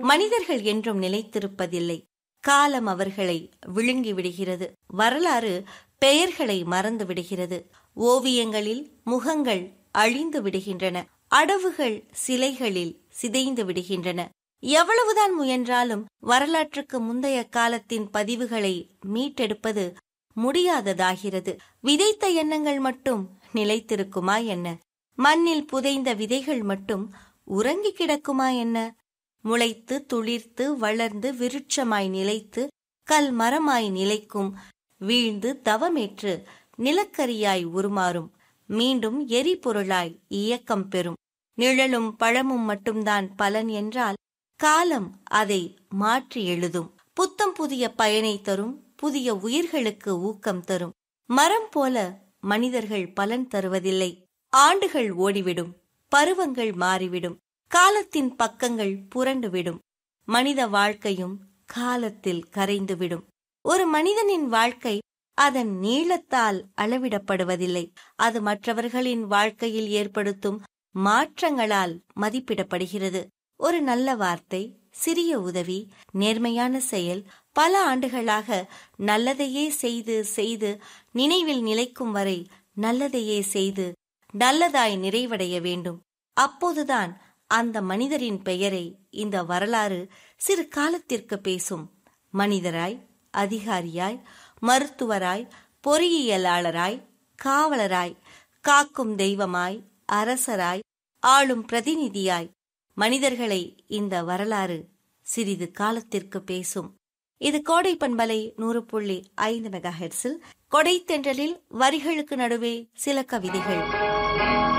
மனிதர்கள் என்றும் நிலைத்திருப்பதில்லை காலம் அவர்களை விழுங்கி விடுகிறது வரலாறு பெயர்களை மறந்து விடுகிறது ஓவியங்களில் முகங்கள் அழிந்து விடுகின்றன அடவுகள் சிலைகளில் சிதைந்து விடுகின்றன எவ்வளவுதான் முயன்றாலும் வரலாற்றுக்கு முந்தைய காலத்தின் பதிவுகளை மீட்டெடுப்பது முடியாததாகிறது விதைத்த எண்ணங்கள் மட்டும் நிலைத்திருக்குமா என்ன மண்ணில் புதைந்த விதைகள் மட்டும் உறங்கி கிடக்குமா என்ன முளைத்து துளிர்த்து வளர்ந்து விருட்சமாய் நிலைத்து கல் மரமாய் நிலைக்கும் வீழ்ந்து தவமேற்று நிலக்கரியாய் உருமாறும் மீண்டும் எரிபொருளாய் இயக்கம் பெறும் நிழலும் பழமும் மட்டும்தான் பலன் என்றால் காலம் அதை மாற்றி எழுதும் புத்தம் புதிய பயனை தரும் புதிய உயிர்களுக்கு ஊக்கம் தரும் மரம் போல மனிதர்கள் பலன் தருவதில்லை ஆண்டுகள் ஓடிவிடும் பருவங்கள் மாறிவிடும் காலத்தின் பக்கங்கள் புரண்டுவிடும் மனித வாழ்க்கையும் காலத்தில் கரைந்துவிடும் ஒரு மனிதனின் வாழ்க்கை அதன் நீளத்தால் அளவிடப்படுவதில்லை அது மற்றவர்களின் வாழ்க்கையில் ஏற்படுத்தும் மாற்றங்களால் மதிப்பிடப்படுகிறது ஒரு நல்ல வார்த்தை சிறிய உதவி நேர்மையான செயல் பல ஆண்டுகளாக நல்லதையே செய்து செய்து நினைவில் நிலைக்கும் வரை நல்லதையே செய்து நல்லதாய் நிறைவடைய வேண்டும் அப்போதுதான் அந்த மனிதரின் பெயரை இந்த வரலாறு சிறு காலத்திற்கு பேசும் மனிதராய் அதிகாரியாய் மருத்துவராய் பொறியியலாளராய் காவலராய் காக்கும் தெய்வமாய் அரசராய் ஆளும் பிரதிநிதியாய் மனிதர்களை இந்த வரலாறு சிறிது காலத்திற்கு பேசும் இது கோடை பண்பலை நூறு புள்ளி ஐந்து மெகா ஹெர்ஸில் கொடை தென்றலில் வரிகளுக்கு நடுவே சில கவிதைகள்